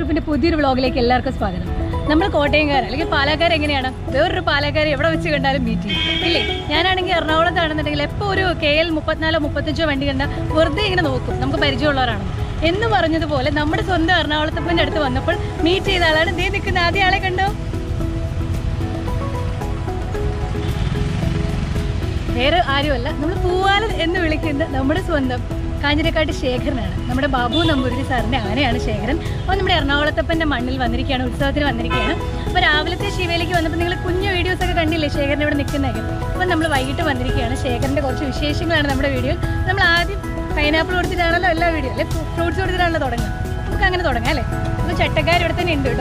എറണാകുളത്തിന്റെ പുതിയൊരു വ്ളോഗിലേക്ക് എല്ലാവർക്കും സ്വാഗതം നമ്മൾ കോട്ടയംകാർ അല്ലെങ്കിൽ പാലക്കാർ എങ്ങനെയാണ് വേറൊരു പാലക്കാർ എവിടെ വെച്ച് കണ്ടാലും മീറ്റ് ചെയ്യും ഇല്ലേ ഞാനാണെങ്കിൽ എറണാകുളത്താണെന്നുണ്ടെങ്കിൽ എപ്പോൾ ഒരു കെ എൽ മുപ്പത്തിനാലോ മുപ്പത്തഞ്ചോ വണ്ടി കണ്ടാൽ വെറുതെ ഇങ്ങനെ നോക്കും നമുക്ക് പരിചയമുള്ളവരാണ് എന്ന് പറഞ്ഞതുപോലെ നമ്മുടെ സ്വന്തം എറണാകുളത്തപ്പൻ്റെ അടുത്ത് വന്നപ്പോൾ മീറ്റ് ചെയ്ത ആളാണ് ദേ നിൽക്കുന്ന ആദ്യ ആളെ കണ്ടോ വേറെ ആരുമല്ല നമ്മൾ പൂവാലൻ എന്ന് വിളിക്കുന്ന നമ്മുടെ സ്വന്തം കാഞ്ഞിരക്കാട്ട് ശേഖരനാണ് നമ്മുടെ ബാബു നമ്പൂതിരി സാറിൻ്റെ ആനയാണ് ശേഖരൻ അപ്പോൾ നമ്മുടെ എറണാകുളത്തപ്പൻ്റെ മണ്ണിൽ വന്നിരിക്കുകയാണ് ഉത്സവത്തിന് വന്നിരിക്കുകയാണ് അപ്പോൾ രാവിലത്തെ ശിവയിലേക്ക് വന്നപ്പോൾ നിങ്ങൾ കുഞ്ഞു വീഡിയോസ് ഒക്കെ കണ്ടില്ലേ ശേഖരൻ ഇവിടെ നിൽക്കുന്നതൊക്കെ അപ്പോൾ നമ്മൾ വൈകിട്ട് വന്നിരിക്കുകയാണ് ശേഖരൻ്റെ കുറച്ച് വിശേഷങ്ങളാണ് നമ്മുടെ വീഡിയോയിൽ നമ്മൾ ആദ്യം പൈനാപ്പിൾ കൊടുത്തിട്ടാണല്ലോ എല്ലാ വീഡിയോ അല്ലെ ഫ്രൂട്ട്സ് കൊടുത്തിട്ടാണല്ലോ തുടങ്ങുക നമുക്ക് അങ്ങനെ തുടങ്ങാം അല്ലേ അപ്പോൾ ചട്ടക്കാർ ഇവിടെ തന്നെ ഉണ്ട് കേട്ടോ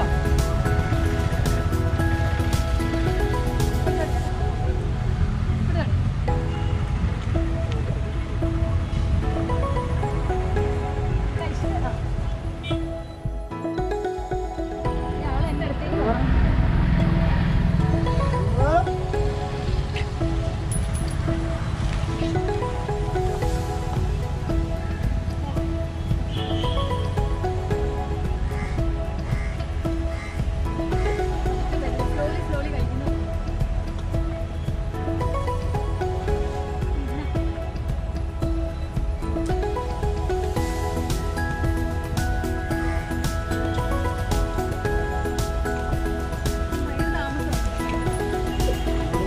ഇയാള് എൻ്റെ അടുത്തേക്ക് വാ. Slowly, slowly കഴിക്കുന്നു. ഭയങ്കര താമസം.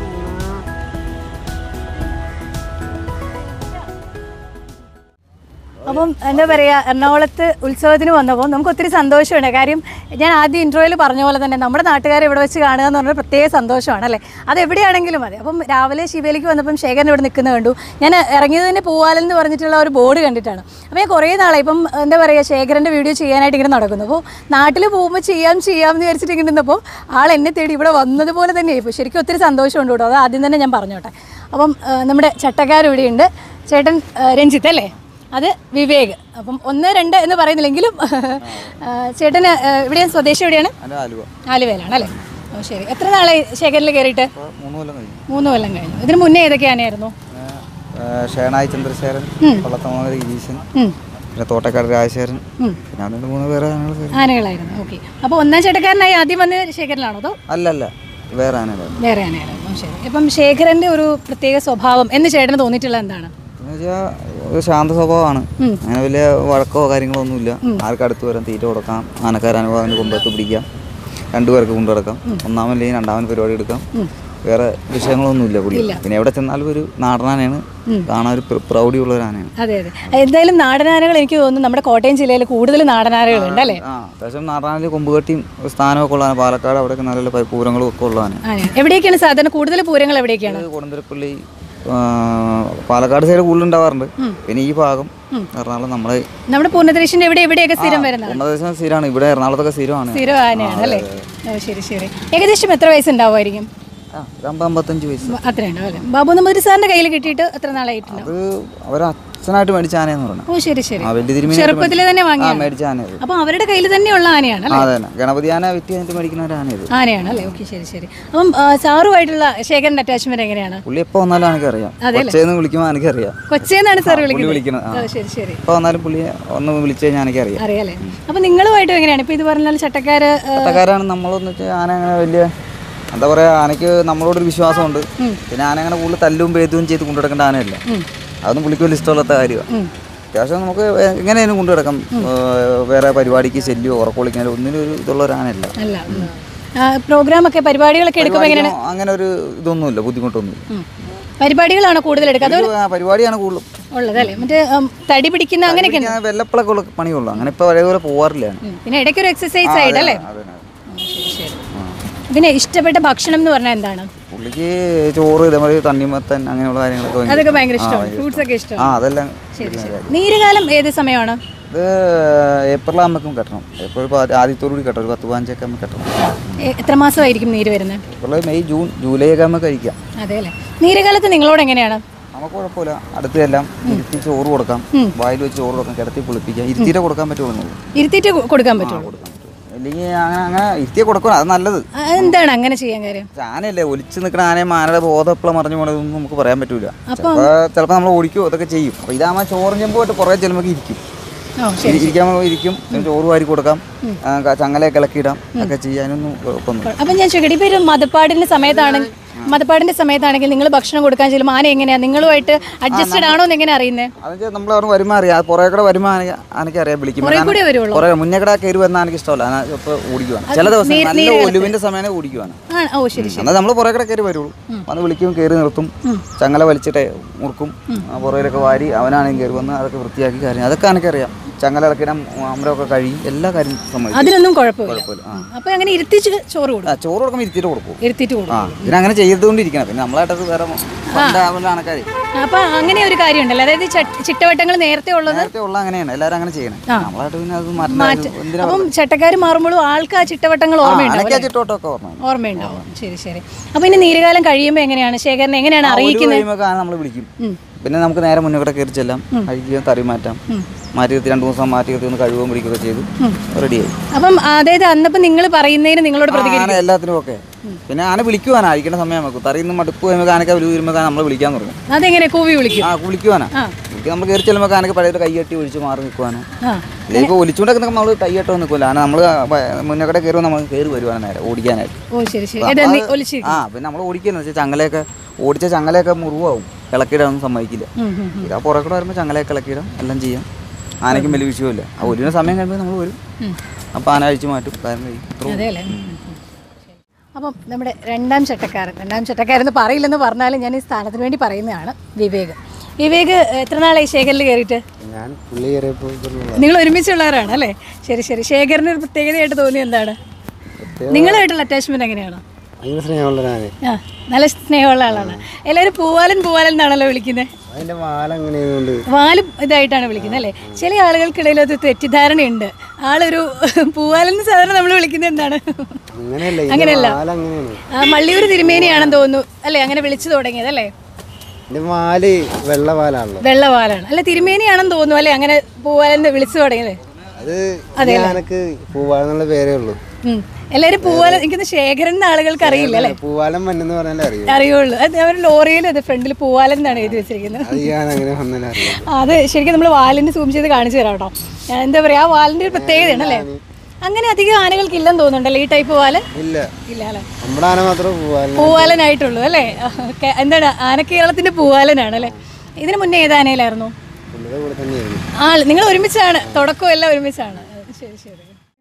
അപ്പം എന്താ പറയുക എറണാകുളത്ത് ഉത്സവത്തിന് വന്നപ്പോൾ നമുക്ക് ഒത്തിരി സന്തോഷമുണ്ട് കാര്യം ഞാൻ ആദ്യം ഇൻട്രോയിൽ പറഞ്ഞ പോലെ തന്നെ നമ്മുടെ നാട്ടുകാരെ ഇവിടെ വെച്ച് കാണുക എന്ന് പറഞ്ഞാൽ പ്രത്യേക സന്തോഷമാണ് അല്ലേ അത് എവിടെയാണെങ്കിലും മതി അപ്പം രാവിലെ ശിവയിലേക്ക് വന്നപ്പം ശേഖരൻ ഇവിടെ നിൽക്കുന്നത് കണ്ടു ഞാൻ ഇറങ്ങിയത് തന്നെ പൂവാലൻ എന്ന് പറഞ്ഞിട്ടുള്ള ഒരു ബോർഡ് കണ്ടിട്ടാണ് അപ്പോൾ ഞാൻ കുറേ നാളായി ഇപ്പം എന്താ പറയുക ശേഖരൻ്റെ വീഡിയോ ചെയ്യാനായിട്ട് ഇങ്ങനെ നടക്കുന്നു അപ്പോൾ നാട്ടിൽ പോകുമ്പോൾ ചെയ്യാം ചെയ്യാം എന്ന് വിചാരിച്ചിട്ട് ഇങ്ങനെ നിന്നപ്പോൾ ആൾ എന്നെ തേടി ഇവിടെ വന്നതുപോലെ തന്നെ ഇപ്പോൾ ശരിക്കും ഒത്തിരി സന്തോഷമുണ്ട് കേട്ടോ അത് ആദ്യം തന്നെ ഞാൻ പറഞ്ഞോട്ടെ അപ്പം ആ, നമ്മുടെ ചട്ടക്കാർ ഇവിടെയുണ്ട് ചേട്ടൻ ആ, രഞ്ജിത്ത് അല്ലേ അത് വിവേക് അപ്പം ഒന്ന് രണ്ട് എന്ന് പറയുന്നില്ലെങ്കിലും ആ, ചേട്ടന് ആ, ഇവിടെ സ്വദേശം എവിടെയാണ് എൻ്റെ ആലുവ ആലുവയിലാണ് അല്ലേ ഓ ശരി എത്ര നാളായി ശേഖരിൽ കയറിയിട്ട് ഇപ്പോൾ മൂന്ന് കൊല്ലം കഴിഞ്ഞു മൂന്ന് കൊല്ലം കഴിഞ്ഞു ഇതിന് മുന്നേ ഏതൊക്കെ ആനയായിരുന്നു പിന്നെ, ഏ, ഷേണായി ചന്ദ്രശേഖരൻ വള്ളത്തമംഗല ഗിരീശൻ ഉം, പിന്നെ തോട്ടക്കാട് രാജശേഖരൻ ഉം. പിന്നെ അതുകൊണ്ട് മൂന്ന് പേരെ ആനകൾ കയറി ആനകളായിരുന്നു ഓക്കെ അപ്പോൾ ഒന്നാം ചേട്ടക്കാരനായി ആദ്യം വന്ന് ശേഖരനാണോ അതോ അല്ല അല്ല വേറെ ആനകളായിരുന്നു വേറെ ആനയായിരുന്നു ഓ ശരി അപ്പം ശേഖരൻ്റെ ഒരു പ്രത്യേക സ്വഭാവം എന്ന് ചേട്ടന് തോന്നിയിട്ടുള്ളത് എന്താണ് എന്ന് വെച്ചാൽ ഒരു ശാന്ത സ്വഭാവമാണ് അങ്ങനെ വലിയ വഴക്കോ കാര്യങ്ങളോ ഒന്നുമില്ല ആർക്ക് അടുത്ത് വരാൻ തീറ്റ കൊടുക്കാം ആനക്കാർ അനുഭവം കൊമ്പെടുത്ത് പിടിക്കാം രണ്ടുപേർക്ക് കൊണ്ടുനടക്കാം ഒന്നാമല്ലെങ്കിൽ രണ്ടാമൻ പരിപാടി എടുക്കാം വേറെ വിഷയങ്ങളൊന്നുമില്ല പുള്ളി പിന്നെ എവിടെ ചെന്നാലും ഒരു നാടനാനയാണ് കാണാൻ ഒരു പ്ര- പ്രൗഢിയുള്ള ഒരു ആനയാണ് അതെ അതെ എന്തായാലും നാടനാനകൾ എനിക്ക് തോന്നുന്നു നമ്മുടെ കോട്ടയം ജില്ലയിൽ കൂടുതൽ നാടനാനകളുണ്ട് അല്ലേ ആ അത്യാവശ്യം നാടനാനിൽ കൊമ്പുകെട്ടിയും സ്ഥാനമൊക്കെ ഉള്ള ആന പാലക്കാട് അവിടെയൊക്കെ നല്ല നല്ല പൂരങ്ങളും ഒക്കെ ഉള്ള ആന ആനയാണ് എവിടെയൊക്കെയാണ് സാധാരണ കൂടുതൽ പൂരങ്ങൾ എവിടെയൊക്കെയാണ് കൊടുന്തരപ്പള്ളി ആ, പാലക്കാട് സൈഡ് കൂടുതൽ ഉണ്ടാവാറുണ്ട് പിന്നെ ഈ ഭാഗം എറണാകുളം നമ്മളെ നമ്മുടെ പൂർണ്ണതരീഷിന്റെ എവിടെ എവിടെയൊക്കെ സ്ഥിരം വരുന്നത് ഉന്നദേശം സ്ഥിരമാണ് ഇവിടെ എറണാകുളത്തൊക്കെ സ്ഥിരമാണ് സ്ഥിരം ആനയാണ് അല്ലേ ഓ ശരി ശരി ഏകദേശം എത്ര വയസ്സുണ്ടാവുമായിരിക്കും ആ ഒരു അമ്പത് അമ്പത്തഞ്ച് വയസ്സ് അത്ര ഉണ്ടാവും അല്ലേ ബാബു നമ്പൂതിരി സാറിന്റെ കയ്യിൽ കിട്ടിയിട്ട് എത്ര നാളായിട്ടുണ്ടാവും അത് അവർ അച്ഛനായിട്ട് മേടിച്ച ആനയെന്ന് പറഞ്ഞു ഓ ശരി ശരി ആ വലിയ തിരുമേനി ചെറുപ്പത്തിൽ തന്നെ ആ വാങ്ങിയ മേടിച്ച ആന ഇത് അപ്പൊ അവരുടെ കയ്യിൽ തന്നെയുള്ള ആനയാണ് ആ അല്ലേ അതെ തന്നെ ഗണപതി ആന വിറ്റ് കഴിഞ്ഞിട്ട് മേടിക്കുന്ന ഒരു ആന ഇത് ആനയാണ് അല്ലേ ഓക്കെ ശരി ശരി അപ്പം ആ, സാറുമായിട്ടുള്ള ശേഖരന്റെ അറ്റാച്ച്മെന്റ് എങ്ങനെയാണ് പുള്ളി എപ്പോൾ വന്നാലും എനിക്കറിയാം കൊച്ചേന്ന് വിളിക്കുമ്പോൾ എനിക്കറിയാം കൊച്ചേന്നാണ് സാർ പുള്ളി വിളിക്കുന്നത് വിളിക്കുന്നത് ആ ഓ ശരി ശരി എപ്പോൾ വന്നാലും പുള്ളിയെ ഒന്ന് വിളിച്ചു കഴിഞ്ഞാൽ എനിക്കറിയാം അറിയാലേ അപ്പൊ നിങ്ങളുമായിട്ടും എങ്ങനെയാണ് ഇപ്പൊ ഇത് പറഞ്ഞാൽ ചട്ടക്കാര് ആ, പട്ടക്കാരാണ് നമ്മളൊന്ന് വെച്ചാൽ ആന അങ്ങനെ വലിയ എന്താ പറയാ ആനയ്ക്ക് നമ്മളോടൊരു വിശ്വാസമുണ്ട് പിന്നെ ആന അങ്ങനെ കൂടുതൽ തല്ലും പേത്തും ചെയ്ത് കൊണ്ടുനടക്കേണ്ട ആനയല്ല അതൊന്നും പുള്ളിക്ക് വലിയ ഇഷ്ടമുള്ളത്ത കാര്യമാണ് അത്യാവശ്യം നമുക്ക് എങ്ങനെയും കൊണ്ടുനടക്കാം ഏഹ് വേറെ പരിപാടിക്ക് ശല്യമോ ഉറക്കൊളിക്കാനോ ഒന്നിനും ഒരു ഇതുള്ള ഒരു ആനയല്ല അല്ല പ്രോഗ്രാം ഒക്കെ പരിപാടികളൊക്കെ എടുക്കുമ്പോൾ എങ്ങനെയാണ് പരിപാടിക്കോ അങ്ങനെ ഒരു ഇതൊന്നുമില്ല ബുദ്ധിമുട്ടൊന്നുമില്ല ഉം. പരിപാടികളാണോ കൂടുതൽ എടുക്കുക അത് ഇത് ആ പരിപാടിയാണ് കൂടുതലും ഉള്ളത് അല്ലേ മറ്റേ ഉം, തടി പിടിക്കുന്ന അങ്ങനെയൊക്കെ ഞാൻ വെല്ലപ്പളൊക്കെ ഉള്ള പണിയുള്ളൂ അങ്ങനെ ഇപ്പോൾ പഴയതുപോലെ പോവാറില്ല ഞാൻ. ഉം. പിന്നെ ഇടയ്ക്കൊരു എക്സസൈസ് ആയിട്ട് അല്ലേ അതെ, അതെ. ഉം, ശരി ശരി ഇതിന് ഇഷ്ടപ്പെട്ട ഭക്ഷണം എന്ന് പറഞ്ഞാൽ എന്താണ് പുള്ളിക്ക് ചോറ് ഇതേമാതിരി തണ്ണിമത്തൻ അങ്ങനെയുള്ള കാര്യങ്ങളൊക്കെ ഭയങ്കര അതൊക്കെ ഭയങ്കര ആ, ഇഷ്ടമാണ് ഭയങ്കര ഫ്രൂട്ട്സ് ഒക്കെ ഇഷ്ടമാണ് ആ അതെല്ലാം ശരി ശരി നീരുകാലം ഏത് സമയമാണ് ഇത് ഏപ്രിൽ ആകുമ്പോഴേക്കും കെട്ടണം ഏപ്രിൽ പ- ആദ്യത്തോടു കൂടി കെട്ടണം ഒരു പത്ത് പതിനഞ്ചൊക്കെ ആകുമ്പോൾ കെട്ടണം എ- എത്ര മാസമായിരിക്കും നീര് വരുന്നത് ഏപ്രിൽ മെയ് ജൂൺ ജൂലൈ ഒക്കെ ആകുമ്പോൾ കഴിക്കാം അതെ അല്ലേ നീരുകാലത്ത് നിങ്ങളോട് എങ്ങനെയാണ് നമുക്ക് കുഴപ്പമില്ല അടുത്ത് എല്ലാം ഇരുത്തി ചോറ് കൊടുക്കാം വായിൽ വെച്ച് ചോറ് കൊടുക്കാം കിടത്തി കുളിപ്പിക്കാം ഇരുത്തിയിട്ട് കൊടുക്കാൻ പറ്റുള്ളൂ എന്നുള്ളൂ. ഇരുത്തിയിട്ട് കൊ- കൊടുക്കാൻ പറ്റുള്ളൂ കൊടുക്കാൻ പറ്റും അല്ലെങ്കിൽ അങ്ങനെ അങ്ങനെ ഇരുത്തിയെ കൊടുക്കണം അത് നല്ലത് ആ, എന്താണ് അങ്ങനെ ചെയ്യാൻ കാര്യം ആനയല്ലേ ഒലിച്ച് നിൽക്കുന്ന ആനയെ ആനയുടെ ബോധം എപ്പോഴും മറിഞ്ഞു പോകണതൊന്നും നമുക്ക് പറയാൻ പറ്റില്ല ചിലപ്പോൾ ചിലപ്പോൾ നമ്മൾ ഓടിക്കുമോ അതൊക്കെ ചെയ്യും അപ്പോൾ ഇതാകുമ്പോൾ ചോറും ചെമ്പുമായിട്ട് കുറേ ചെല്ലുമ്പോൾ ഇരിക്കും ഓ ശരി ഇരി- ഇരിക്കാൻ ഇരിക്കും പിന്നെ ചോറ് വാരി കൊടുക്കാം ആ, ക- ചങ്ങലയൊക്കെ ഇളക്കിയിടാം ഒക്കെ ചെയ്യാനൊന്നും കുഴപ്പമൊന്നും അപ്പം ഞാൻ ചോദിക്കട്ടെ ഇപ്പൊ ഒരു മതപ്പാടിന്റെ സമയത്താണെങ്കിൽ മതപ്പാടിന്റെ സമയത്താണെങ്കിൽ നിങ്ങൾ ഭക്ഷണം കൊടുക്കാൻ ചെല്ലുമ്പോൾ ആന എങ്ങനെയാ നിങ്ങളുമായിട്ട് അഡ്ജസ്റ്റഡ് ആണോ എന്ന് എങ്ങനെ അറിയുന്നത് അതൊക്കെ നമ്മൾ അവിടെ വരുമ്പോൾ അറിയാം അത് പുറകെ കൂടെ വരുമ്പോൾ ആനയ്ക്ക് ആനയ്ക്ക് അറിയാം വിളിക്കും കുറേ കൂടെ വരുള്ളൂ പുറകെ മുന്നേ കൂടെ കയറി വരുന്ന എനിക്ക് ഇഷ്ടമല്ല ആന ഇപ്പോൾ ഓടിക്കുവാണ് ചില ദിവസം നല്ല ഒലുവിന്റെ സമയം ഓടിക്കുവാണ് ആ ഓ ശരി ശരി എന്നാൽ നമ്മൾ പുറകെ കൂടെ കയറി വരുള്ളൂ വന്ന് വിളിക്കും കയറി നിർത്തും ചങ്ങല വലിച്ചിട്ട് മുറുക്കും ആ പുറകിലൊക്കെ വാരി അവനാണെങ്കിൽ കയറി വന്ന് അതൊക്കെ വൃത്തിയാക്കി കാര്യം അതൊക്കെ എനിക്കറിയാം ചങ്ങല ഇളക്കിടാൻ അമരമൊക്കെ കഴിയും എല്ലാ കാര്യം സമ്മതിക്കും അതിനൊന്നും കുഴപ്പമില്ല കുഴപ്പമില്ല ആ അപ്പൊ അങ്ങനെ ഇരുത്തിച്ച് ചോറ് കൊടുക്കും ആ, ചോറ് കൊടുക്കുമ്പോൾ ഇരുത്തിയിട്ട് കൊടുക്കും ഇരുത്തിയിട്ട് കൊടുക്കും ആ ഇതിനങ്ങനെ ചെയ്തുകൊണ്ടിരിക്കണം പിന്നെ നമ്മളായിട്ടത് വേറെ പണ്ടാവുള്ള ആൾക്കാർ അപ്പൊ അങ്ങനെ ഒരു കാര്യം ഉണ്ടല്ലോ അതായത് ചട്ട്- ചിട്ടവട്ടങ്ങൾ നേരത്തെ ഉള്ളത് നേരത്തെ ഉള്ള അങ്ങനെയാണ് എല്ലാവരും അങ്ങനെ ചെയ്യണം നമ്മളായിട്ട് പിന്നെ അത് മാറ്റേണ്ട എന്തിനാ അപ്പം ചട്ടക്കാർ മാറുമ്പോഴും ആൾക്ക് ആ ചിട്ടവട്ടങ്ങൾ ഓർമ്മയുണ്ടാവും അനക്കാ ചിട്ടോട്ടൊക്കെ ഓർമ്മ ഓർമ്മയുണ്ടാവും ശരി ശരി അപ്പൊ ഇനി നീരുകാലം കഴിയുമ്പോൾ എങ്ങനെയാണ് ശേഖരനെ എങ്ങനെയാണ് അറിയിക്കുന്നത് കഴിയുമ്പോൾ നമ്മൾ വിളിക്കും പിന്നെ നമുക്ക് നേരെ മുന്നേ കൂടെ കയറി ചെല്ലാം കഴിക്കുകയും തറി മാറ്റാം മാറ്റി നിർത്തി രണ്ട് ദിവസം മാറ്റി നിർത്തി ഒന്ന് കഴുകുകയും പിടിക്കുകയൊക്കെ ചെയ്ത് റെഡിയായി അപ്പം അതായത് അന്നപ്പം നിങ്ങൾ പറയുന്നതിന് നിങ്ങളോട് പ്രതികരിക്കും ആന എല്ലാത്തിനും ഒക്കെ പിന്നെ ആന വിളിക്കുവാനാ അയക്കേണ്ട സമയം വെക്കും തറിയിൽ മടുപ്പ് കഴിയുമ്പോൾ ആനക്കെ വിളി വരുമ്പോൾ നമ്മൾ വിളിക്കാൻ തുടങ്ങും അതെങ്ങനെ കൂവി വിളിക്കും ആ വിളിക്കുവാനാ ആ. വിളിക്കാൻ നമ്മൾ കയറി ചെല്ലുമ്പോൾ ആനക്ക് പഴയ കൈ കെട്ടി ഒഴിച്ച് മാറി നിൽക്കുവാനാ ആ അല്ലെങ്കിൽ ഇപ്പോൾ ഒലിച്ചുകൊണ്ടൊക്കെ നമ്മൾ കൈയ്യട്ടോ നിൽക്കില്ല ആന നമ്മൾ മുന്നേ കൂടെ കയറുമ്പോൾ നമ്മൾ കയറി വരുവാണ് നേരെ ഓടിക്കാനായിട്ട് ഓ ശരി ശരി എടാ നീ ഒലിച്ച് ആ പിന്നെ നമ്മൾ ഓടിക്കുന്നത് വെച്ചാൽ ചങ്ങലയൊക്കെ ഓടിച്ച ചങ്ങലയൊക്കെ മുറിവാകും ഇളക്കിയിടാനൊന്നും സമ്മതിക്കില്ല ഉം, ഉം, ഉം. ഇത് ആ പുറകെ കൂടെ വരുമ്പോൾ ചങ്ങലയൊക്കെ ഇളക്കിയിടാം എല്ലാം ചെയ്യാം ആനയ്ക്കും വലിയ വിഷയമില്ല ആ ഒരു സമയം കഴിയുമ്പോൾ നമ്മൾ വരും അപ്പോൾ ആന അഴിച്ചു മാറ്റും കാര്യം കഴിയും ഇത്രയും അതെ അല്ലേ ഉം, ഉം, ഉം. അപ്പം നമ്മുടെ രണ്ടാം ചട്ടക്കാരൻ രണ്ടാം ചട്ടക്കാരെന്ന് പറയില്ലെന്ന് പറഞ്ഞാലും ഞാൻ ഈ സ്ഥാനത്തിന് വേണ്ടി പറയുന്നതാണ് വിവേക് വിവേക് എത്ര നാളായി ശേഖരിൽ കയറിയിട്ട് ഞാൻ പുള്ളി കയറിയപ്പോൾ ഇതൊന്നും നിങ്ങൾ ഒരുമിച്ചുള്ളവരാണ് അല്ലേ ശരി ശരി ശേഖരന് ഒരു പ്രത്യേകതയായിട്ട് തോന്നി എന്താണ് നിങ്ങളുമായിട്ടുള്ള അറ്റാച്ച്മെന്റ് എങ്ങനെയാണ് ഭയങ്കര സ്നേഹമുള്ള ഞാൻ ആ നല്ല സ്നേഹമുള്ള ആളാണ് എല്ലാവരും പൂവാലൻ പൂവാലൻ എന്നാണല്ലോ വിളിക്കുന്നത് അതിൻ്റെ വാല അങ്ങനെയുണ്ട് വാലും ഇതായിട്ടാണ് വിളിക്കുന്നത് അല്ലേ ചില ആളുകൾക്കിടയിൽ ഒരു തെറ്റിദ്ധാരണയുണ്ട് ആളൊരു പൂവാലൻ എന്ന് സാധാരണ നമ്മൾ വിളിക്കുന്നത് എന്താണ് അങ്ങനെയല്ല അങ്ങനെയല്ല. ഇതിൻ്റെ വാല അങ്ങനെയാണ് ആ, മള്ളിയൂർ തിരുമേനിയാണെന്ന് തോന്നുന്നു അല്ലേ അങ്ങനെ വിളിച്ചു തുടങ്ങിയത് അല്ലേ എൻ്റെ വാല് വെള്ള വാലാണല്ലോ വെള്ളവാലാണ് അല്ല തിരുമേനിയാണെന്ന് തോന്നുന്നു അല്ലേ അങ്ങനെ പൂവാലൻ എന്ന് വിളിച്ചു തുടങ്ങിയത് അത് ഞാനക്ക് പൂവാലെന്നുള്ള പേരേ ഉള്ളൂ ഉം. എല്ലാവരും പൂവാലൻ എനിക്കൊന്ന് ശേഖരൻ എന്ന ആളുകൾക്ക് അറിയില്ല അല്ലേ പൂവാലൻ മണ്ണെന്ന് പറഞ്ഞാലേ അറിയൂ അറിയുള്ളൂ അത് അവർ ലോറിയിൽ അത് ഫ്രണ്ടിൽ പൂവാലൻ എന്നാണ് എഴുതി വെച്ചിരിക്കുന്നത് അത് ഞാൻ അങ്ങനെ വന്നാലേ അറിയാം അത് ശരിക്കും നമ്മൾ വാലിന് സൂം ചെയ്ത് കാണിച്ചു തരാം കേട്ടോ ആ, എന്താ പറയാ ആ വാലിന്റെ ഒരു പ്രത്യേകതയാണ് അല്ലേ അങ്ങനെ അധികം ആനകൾക്ക് ഇല്ലെന്ന് തോന്നുന്നുണ്ടല്ലേ ഈ ടൈപ്പ് വാല് ഇല്ല ഇല്ല അല്ലേ നമ്മുടെ ആന മാത്രമേ പൂവാലൻ പൂവാലനായിട്ടുള്ളൂ അല്ലേ ഓക്കെ. എന്താണ് ആനക്കേരളത്തിന്റെ പൂവാലനാണ് അല്ലേ ഇതിന് മുന്നേ ഏത് ആനയിലായിരുന്നു പുള്ളിയുടെ കൂടെ തന്നെയായിരുന്നു ആ നിങ്ങൾ ഒരുമിച്ചാണ് തുടക്കം എല്ലാം ഒരുമിച്ചാണ് ശരി ശരി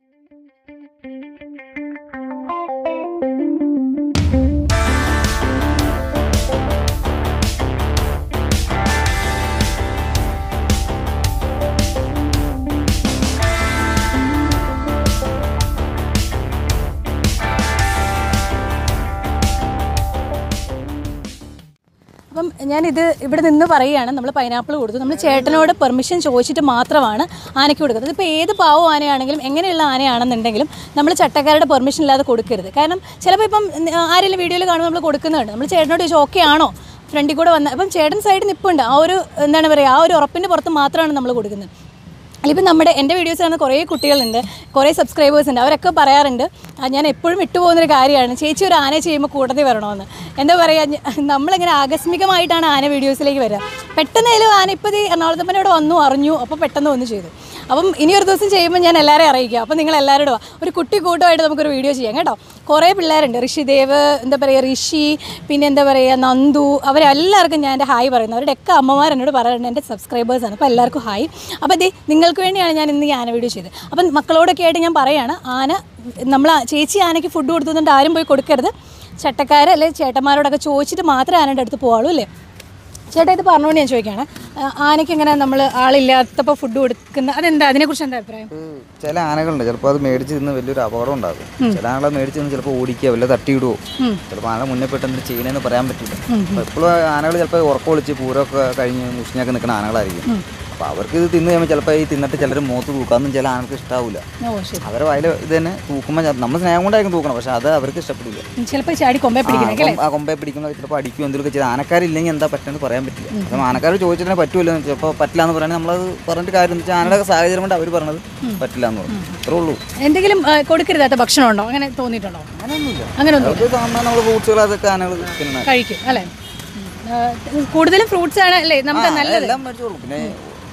അപ്പം ഞാനിത് ഇവിടെ നിന്ന് പറയുകയാണ് നമ്മൾ പൈനാപ്പിൾ കൊടുത്തു നമ്മൾ ചേട്ടനോട് പെർമിഷൻ ചോദിച്ചിട്ട് മാത്രമാണ് ആനയ്ക്ക് കൊടുക്കുന്നത് ഇപ്പോൾ ഏത് പാവം ആനയാണെങ്കിലും എങ്ങനെയുള്ള ആനയാണെന്നുണ്ടെങ്കിലും നമ്മൾ ചട്ടക്കാരുടെ പെർമിഷൻ ഇല്ലാതെ കൊടുക്കരുത് കാരണം ചിലപ്പോൾ ഇപ്പം ആ, ആരെങ്കിലും വീഡിയോയിൽ കാണുമ്പോൾ നമ്മൾ കൊടുക്കുന്നുണ്ട് നമ്മൾ ചേട്ടനോട് ചോദിച്ചു ഓക്കെ ആണോ ഫ്രണ്ടിൽ കൂടെ വന്ന അപ്പം ചേട്ടൻ സൈഡിൽ നിൽപ്പുണ്ട് ആ ഒരു എന്താണ് പറയുക ആ ഒരു ഉറപ്പിൻ്റെ പുറത്ത് മാത്രമാണ് നമ്മൾ കൊടുക്കുന്നത് അല്ലെങ്കിൽ നമ്മുടെ എൻ്റെ വീഡിയോസ് കാണുന്ന കുറേ കുട്ടികളുണ്ട് കുറേ സബ്സ്ക്രൈബേഴ്സ് ഉണ്ട് അവരൊക്കെ പറയാറുണ്ട് ആ, ഞാൻ എപ്പോഴും വിട്ടുപോകുന്നൊരു കാര്യമാണ് ചേച്ചി ഒരു ആന ചെയ്യുമ്പോൾ കൂട്ടത്തിൽ വരണമെന്ന് എന്താ പറയുക ഞ- നമ്മളിങ്ങനെ ആകസ്മികമായിട്ടാണ് ആന വീഡിയോസിലേക്ക് വരിക പെട്ടെന്ന് ഏതായാലും ആന ഇപ്പോൾ ഈ എറണാകുളത്തപ്പന ഇവിടെ വന്നു അറിഞ്ഞു അപ്പോൾ പെട്ടെന്ന് വന്ന് ചെയ്തു അപ്പം ഇനി ഒരു ദിവസം ചെയ്യുമ്പോൾ ഞാൻ എല്ലാവരെയും അറിയിക്കാം അപ്പം നിങ്ങൾ എല്ലാവരോടും വാ. ഒരു കുട്ടി കൂട്ടമായിട്ട് നമുക്കൊരു വീഡിയോ ചെയ്യാം കേട്ടോ കുറേ പിള്ളേരുണ്ട് ഋഷിദേവ് എന്താ പറയുക ഋഷി പിന്നെ എന്താ പറയുക നന്ദു അവരെല്ലാവർക്കും ഞാൻ എൻ്റെ ഹായ് പറയുന്നത് അവരുടെയൊക്കെ അമ്മമാർ എന്നോട് പറയുന്നുണ്ട് എൻ്റെ സബ്സ്ക്രൈബേഴ്സാണ് അപ്പോൾ എല്ലാവർക്കും ഹായ് അപ്പോൾ ദേ നിങ്ങൾക്ക് വേണ്ടിയാണ് ഞാൻ ഇന്ന് ഈ ആന വീഡിയോ ചെയ്തത് അപ്പം മക്കളോടൊക്കെ ആയിട്ട് ഞാൻ പറയുകയാണ് ആന നമ്മൾ ആ- ചേച്ചി ആനയ്ക്ക് ഫുഡ് കൊടുത്തുകൊണ്ട് ആരും പോയി കൊടുക്കരുത് ചട്ടക്കാർ അല്ലെങ്കിൽ ചേട്ടന്മാരോടൊക്കെ ചോദിച്ചിട്ട് മാത്രമേ ആനയുടെ അടുത്ത് പോകാവുള്ളൂ അല്ലേ ചേട്ടാ ഇത് പറഞ്ഞുകൊണ്ട് ഞാൻ ചോദിക്കുകയാണ് ആ, ആനയ്ക്ക് ഇങ്ങനെ നമ്മൾ ആളില്ലാത്തപ്പോൾ ഫുഡ് കൊടുക്കുന്ന അതെന്താ അതിനെക്കുറിച്ച് എന്താ അഭിപ്രായം ചില ആനകളുണ്ട് ചിലപ്പോൾ അത് മേടിച്ച് തിന്ന് വലിയൊരു അപകടം ഉണ്ടാകും ചില ആനകളെ മേടിച്ച് തിന്ന് ചിലപ്പോൾ ഓടിക്കുക വല്ല തട്ടിയിടുവോ ചിലപ്പോൾ ആന മുന്നേ പെട്ട് എന്തെങ്കിലും ചെയ്യണമെന്ന് പറയാൻ പറ്റില്ല അപ്പോൾ എപ്പോഴും ആനകൾ ചിലപ്പോൾ ഉറക്കം ഒളിച്ച് പൂരമൊക്കെ കഴിഞ്ഞ് മുഷിഞ്ഞൊക്കെ നിൽക്കുന്ന ആനകളായിരിക്കും അപ്പോൾ അവർക്ക് ഇത് തിന്ന് കഴിയുമ്പോൾ ചിലപ്പോൾ ഈ തിന്നിട്ട് ചിലർ മുഖത്ത് തൂക്കാന്നും ചില ആനകൾക്ക് ഇഷ്ടാവില്ല ഓ ശരി അവരെ വയൽ ഇത് തന്നെ തൂക്കുമ്പോൾ നമ്മൾ സ്നേഹം കൊണ്ടായിരിക്കും തൂക്കണം പക്ഷെ അത് അവർക്ക് ഇഷ്ടപ്പെടില്ല ചിലപ്പോൾ ചാടി കൊമ്പേ ആ, പിടിക്കുന്നേ കൊമ്പ- ആ കൊമ്പെ പിടിക്കുന്നത് ചിലപ്പോൾ അടിക്കും എന്തെങ്കിലുമൊക്കെ ചെയ്ത് ആനക്കാരില്ലെങ്കിൽ എന്താ പറ്റുന്നത് പറയാൻ പറ്റില്ല അപ്പം ആനക്കാർ ചോദിച്ചിട്ട് പറ്റുമല്ലോ ചിലപ്പോൾ പറ്റില്ല എന്ന് പറയുന്നത് നമ്മളത് പറഞ്ഞിട്ട് കാര്യം എന്ന് വെച്ചാൽ ആനയുടെ സാഹചര്യം കൊണ്ട് അവർ പറഞ്ഞത് പറ്റില്ല എന്ന് പറഞ്ഞു അത്രേ ഉള്ളൂ എന്തെങ്കിലും ആ, കൊടുക്കരുതാത്ത ഭക്ഷണം ഉണ്ടോ അങ്ങനെ തോന്നിയിട്ടുണ്ടോ അങ്ങനെയൊന്നുമില്ല അങ്ങനെ ഒന്നും അവർക്ക് സാധാരണ നമ്മൾ ഫ്രൂട്ട്സുകൾ അതൊക്കെ ആനകൾ തിന്നണം കഴിക്കും അല്ലേ ഉം. ആ, കൂടുതലും ഫ്രൂട്ട്സ് ആണ് അല്ലേ നമുക്ക് നല്ലത് എല്ലാം മേടിച്ചു കൊടുക്കും പിന്നെ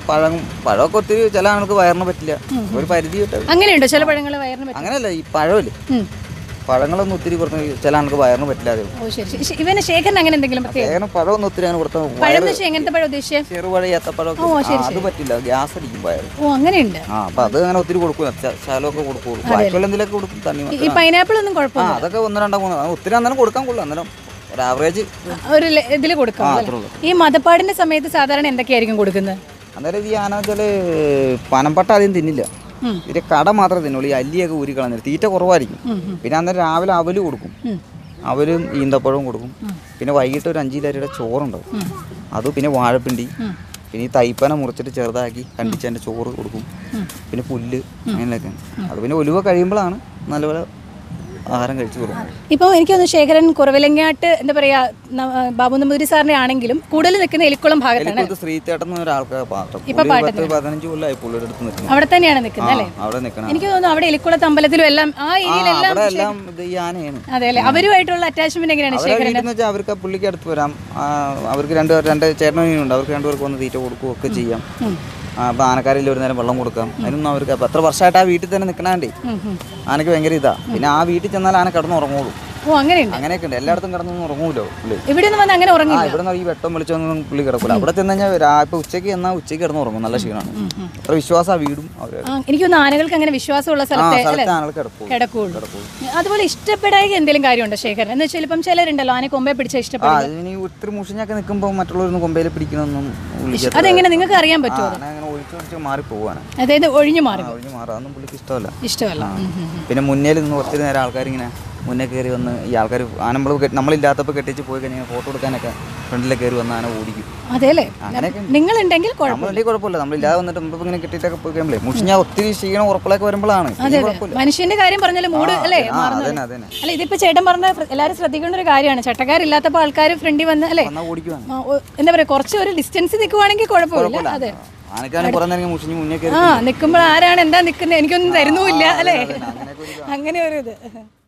പഴം പഴമൊക്കെ ഒത്തിരി ചില ആൾക്ക് വയറിന് പറ്റില്ല ഒരു പരിധി വിട്ട് അങ്ങനെയുണ്ടോ ചില പഴങ്ങൾ വയറിന് പറ്റും അങ്ങനെയല്ല ഈ പഴമില്ലേ ഉം. പഴങ്ങളൊന്നും ഒത്തിരി കൊടുത്ത ചില ആൾക്ക് വയറിന് പറ്റില്ല അതേ ഓ ശരി ശരി ശരി. ഇവന് ശേഖരൻ അങ്ങനെ എന്തെങ്കിലും പ്രത്യേകം ഏകനം പഴമൊന്നും ഒത്തിരി അങ്ങനെ കൊടുത്ത പഴം വയറ് എന്ന് വെച്ചാൽ എങ്ങനത്തെ പഴം ഉദ്ദേശിച്ചത് ചെറുപഴം ഏത്തപ്പഴമൊക്കെ ആ, അത് പറ്റില്ല ഗ്യാസ് അടിക്കും വയറ് ഓ അങ്ങനെയുണ്ട് ആ അപ്പൊ അത് അങ്ങനെ ഒത്തിരി കൊടുക്കൂല ച- ശകലമൊക്കെ കൊടുക്കുള്ളൂ ബാക്കിയുള്ള എന്തെങ്കിലുമൊക്കെ കൊടുക്കും തണ്ണി ഈ പൈനാപ്പിൾ ഒന്നും ആ കുഴപ്പമില്ല അതൊക്കെ ഒന്ന് രണ്ടോ മൂന്നോ അത് ഒത്തിരി അന്നേരം കൊടുക്കാൻ കൊള്ളു അന്നേരം ഒരു ആവറേജ് ഒരു ഇതിൽ കൊടുക്കാം ആ അല്ലേ? അത്രേ ഉള്ളൂ ഈ മതപ്പാടിന്റെ സമയത്ത് സാധാരണ എന്തൊക്കെയായിരിക്കും കൊടുക്കുന്നത് അന്നേരം ഈ ആന വെച്ചാല് പനമ്പട്ട ആദ്യം തിന്നില്ല ഉം. ഇതിന്റെ കട മാത്രമേ തിന്നുള്ളൂ ഈ അല്ലിയൊക്കെ ഊരി കളഞ്ഞിട്ട് തീറ്റ കുറവായിരിക്കും പിന്നെ അന്നേരം രാവിലെ അവല് കൊടുക്കും അവലും ഈന്തപ്പഴവും കൊടുക്കും പിന്നെ വൈകിട്ട് ഒരു അഞ്ച് കിലോയുടെ ചോറുണ്ടാവും അത് പിന്നെ വാഴപ്പിണ്ടി പിന്നെ ഈ തൈപ്പന മുറിച്ചിട്ട് ചെറുതാക്കി കണ്ടിച്ചതിൻ്റെ ചോറ് കൊടുക്കും പിന്നെ പുല്ല് അങ്ങനെയൊക്കെ അത് പിന്നെ ഒലുവ കഴിയുമ്പോഴാണ് നല്ലപോലെ ആഹാരം കഴിച്ചു കൊടുക്കും ഇപ്പോൾ എനിക്ക് തോന്നുന്നു ശേഖരൻ കുറവിലങ്ങാട്ട് എന്താ പറയാ ന- ആ, ബാബു നമ്പൂതിരി സാറിന്റെ ആണെങ്കിലും കൂടുതൽ നിൽക്കുന്ന എലിക്കുളം ഭാഗത്താണ് എനിക്കത് ശ്രീത്തേട്ടൻ എന്ന ഒരാൾക്ക് പാത്രം ഇപ്പൊ പുള്ളി പത്ത് പതിനഞ്ച് കൊല്ലമായി പുള്ളിയുടെ അടുത്ത് നിൽക്കുന്നത് അവിടെ തന്നെയാണ് നിൽക്കുന്നത് അല്ലേ അവിടെ നിൽക്കണം എനിക്ക് തോന്നുന്നു അവിടെ എലിക്കുളത്ത് അമ്പലത്തിലും എല്ലാം ആ ആ ഏരിയയിലെല്ലാം അവിടെ എല്ലാം ഇത് ഈ ആനയാണ് അതെ അല്ലേ അവരുമായിട്ടുള്ള അറ്റാച്ച്മെന്റ് എങ്ങനെയാണ് അവരെ ശേഖരൻ വീട്ടിൽ വെച്ചാൽ അവർക്ക് ആ പുള്ളിക്ക് അടുത്ത് വരാം ആ, അവർക്ക് രണ്ട് രണ്ട് ചേട്ടനുണ്ട് അവർക്ക് രണ്ടുപേർക്ക് വന്ന് തീറ്റ കൊടുക്കുകയൊക്കെ ചെയ്യാം ആ, അപ്പൊ ആനക്കാരിൽ ഒരു നേരം വെള്ളം കൊടുക്കാം അതിനൊന്നും അവർക്ക് അപ്പൊ എത്ര വർഷമായിട്ട് ആ വീട്ടിൽ തന്നെ നിൽക്കണാണ്ടേ ആനക്ക് ഭയങ്കര ഇതാ പിന്നെ ആ വീട്ടിൽ ചെന്നാൽ ആന കിടന്ന് ഉറങ്ങുള്ളൂ ഓ അങ്ങനെയുണ്ട് അങ്ങനെയൊക്കെ ഉണ്ട് എല്ലായിടത്തും കിടന്നൊന്നും ഉറങ്ങൂലോ പുള്ളി ഇവിടെ നിന്ന് വന്ന് അങ്ങനെ ആ ഉറങ്ങില്ല ഇവിടെ നിന്ന് ഈ വെട്ടം വിളിച്ചൊന്നും പുള്ളി കിടക്കൂല അവിടെ ചെന്ന് കഴിഞ്ഞാൽ രാ- ഇപ്പൊ ഉച്ചയ്ക്ക് എന്നാൽ ഉച്ചയ്ക്ക് കിടന്ന് ഉറങ്ങും നല്ല ക്ഷീണമാണ് അത്ര വിശ്വാസം ആ വീടും അവര് ആ, എനിക്ക് തോന്നുന്നു ആനകൾക്ക് അങ്ങനെ വിശ്വാസമുള്ള ആ സ്ഥലത്തെ അല്ലേ സ്ഥലത്ത് ആനകൾ കിടക്കും കിടക്കുള്ളൂ അതുപോലെ ഇഷ്ടപ്പെടായ എന്തെങ്കിലും കാര്യമുണ്ടോ ശേഖരൻ എന്ന് വെച്ചാൽ ഇപ്പം ചിലരുണ്ടല്ലോ ആന കൊമ്പെ പിടിച്ച ആ ഇഷ്ടപ്പെടും അതിന് ഈ ഒത്തിരി മുഷിഞ്ഞൊക്കെ നിൽക്കുമ്പോൾ മറ്റുള്ളവരൊന്നും കൊമ്പയിൽ പിടിക്കണമെന്നും വിളിക്കത്തില്ല അതെങ്ങനെ നിങ്ങൾക്ക് അറിയാൻ പറ്റുമോ ആന അങ്ങനെ ഒഴിച്ച് ഒഴിച്ച് മാറി പോവാണ് അതായത് ഒഴിഞ്ഞു മാറി ആ, ഒഴിഞ്ഞ് മാറാം അതൊന്നും പുള്ളിക്ക് ഇഷ്ടമല്ല ഇഷ്ടമല്ല ഉം, ഉം, ഉം. പിന്നെ മുന്നേൽ നിന്ന് ഒത്തിരി നേരം ആൾക്കാർ ഇങ്ങനെ മുന്നേ കയറി വന്ന് ഈ ആൾക്കാർ ആനമ്പൾ നമ്മളില്ലാത്തപ്പോൾ കെട്ടിച്ച് പോയി കഴിഞ്ഞാൽ ഫോട്ടോ എടുക്കാനൊക്കെ ഫ്രണ്ടിലേക്ക് കയറി വന്ന് ആന ഓടിക്കും അതെ അല്ലേ അങ്ങനെയൊക്കെ നിങ്ങളുണ്ടെങ്കിൽ കുഴപ്പം നമ്മളുണ്ടെങ്കിൽ കുഴപ്പമില്ല നമ്മളില്ലാതെ വന്നിട്ട് മുമ്പ് ഇങ്ങനെ കെട്ടിയിട്ടൊക്കെ പോയി കഴിയുമ്പോൾ മുഷിഞ്ഞാൽ ഒത്തിരി ക്ഷീണം ഉറപ്പിളൊക്കെ വരുമ്പോഴാണ് ഇല്ലെങ്കിൽ കുഴപ്പമില്ല മനുഷ്യന്റെ കാര്യം പറഞ്ഞാൽ മൂഡ് അല്ലേ ആ അതന്നെ അതന്നെ അല്ല ഇതിപ്പോ ചേട്ടൻ പറഞ്ഞ പ്ര- എല്ലാവരും ശ്രദ്ധിക്കേണ്ട ഒരു കാര്യമാണ് ചട്ടക്കാരില്ലാത്തപ്പോൾ ആൾക്കാർ ഫ്രണ്ടിൽ വന്ന് അല്ലേ വന്നാൽ ഓടിക്കുവാണ് ആ, ഒ- എന്താ പറയാ കുറച്ച് ഒരു ഡിസ്റ്റൻസ് നിൽക്കുവാണെങ്കിൽ കുഴപ്പമില്ല അതെ ആനക്കാണെങ്കിൽ കുറേ നേരം മുഷിഞ്ഞ് മുന്നേ കയറി ആ നിൽക്കുമ്പോൾ ആരാണ് എന്താ നിൽക്കുന്നത് എനിക്കൊന്നും തരുന്നുമില്ല അല്ലേ അങ്ങനെയൊക്കെ ഒരു അങ്ങനെ ഒരു ഇത്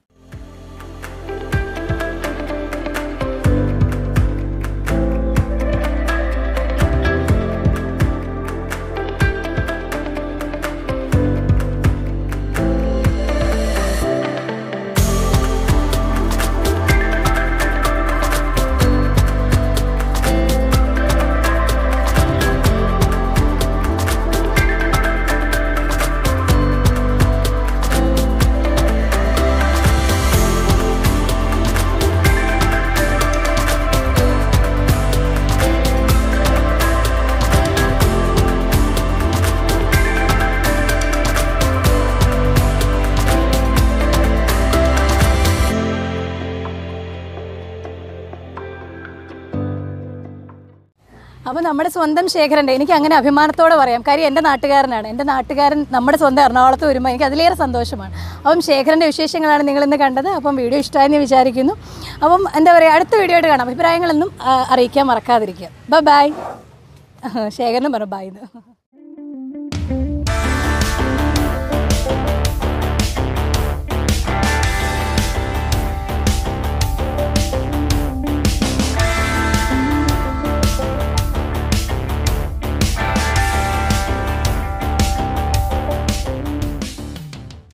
അപ്പോൾ നമ്മുടെ സ്വന്തം ശേഖരൻ്റെ എനിക്ക് അങ്ങനെ അഭിമാനത്തോടെ പറയാം കാര്യം എൻ്റെ നാട്ടുകാരനാണ് എൻ്റെ നാട്ടുകാരൻ നമ്മുടെ സ്വന്തം എറണാകുളത്ത് വരുമ്പോൾ എനിക്ക് അതിലേറെ സന്തോഷമാണ് അപ്പം ശേഖരൻ്റെ വിശേഷങ്ങളാണ് നിങ്ങളിന്ന് കണ്ടത് അപ്പം വീഡിയോ ഇഷ്ടമായെന്ന് വിചാരിക്കുന്നു അപ്പം എന്താ പറയുക അടുത്ത വീഡിയോ ആയിട്ട് കാണാം അഭിപ്രായങ്ങളൊന്നും ആ, അറിയിക്കാൻ മറക്കാതിരിക്കുക ബൈ ബൈ ശേഖരനും പറഞ്ഞു ബൈ എന്ന്